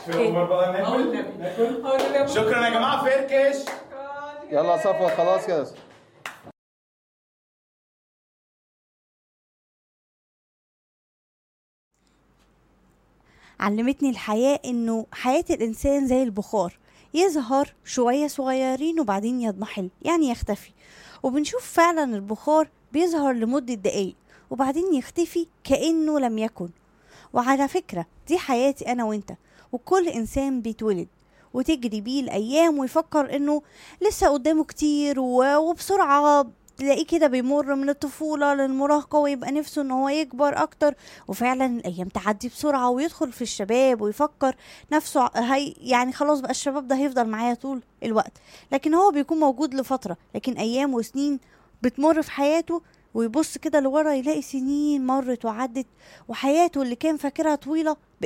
في الأوفر بقى أو ناكل النبي. ناكل أو النبي. شكرا يا جماعة فركش يلا يا صفوت خلاص كده علمتني الحياة إنه حياة الإنسان زي البخار يظهر شوية صغيرين وبعدين يضمحل يعني يختفي وبنشوف فعلا البخار بيظهر لمدة دقايق وبعدين يختفي كأنه لم يكن وعلى فكرة دي حياتي أنا وإنت وكل إنسان بيتولد وتجري بيه الأيام ويفكر إنه لسه قدامه كتير و- وبسرعة تلاقيه كده بيمر من الطفولة للمراهقة ويبقى نفسه إن هو يكبر أكتر وفعلا الأيام تعدي بسرعة ويدخل في الشباب ويفكر نفسه هي يعني خلاص بقى الشباب ده هيفضل معايا طول الوقت لكن هو بيكون موجود لفترة لكن أيام وسنين بتمر في حياته ويبص كده لورا يلاقي سنين مرت وعدت وحياته اللي كان فاكرها طويلة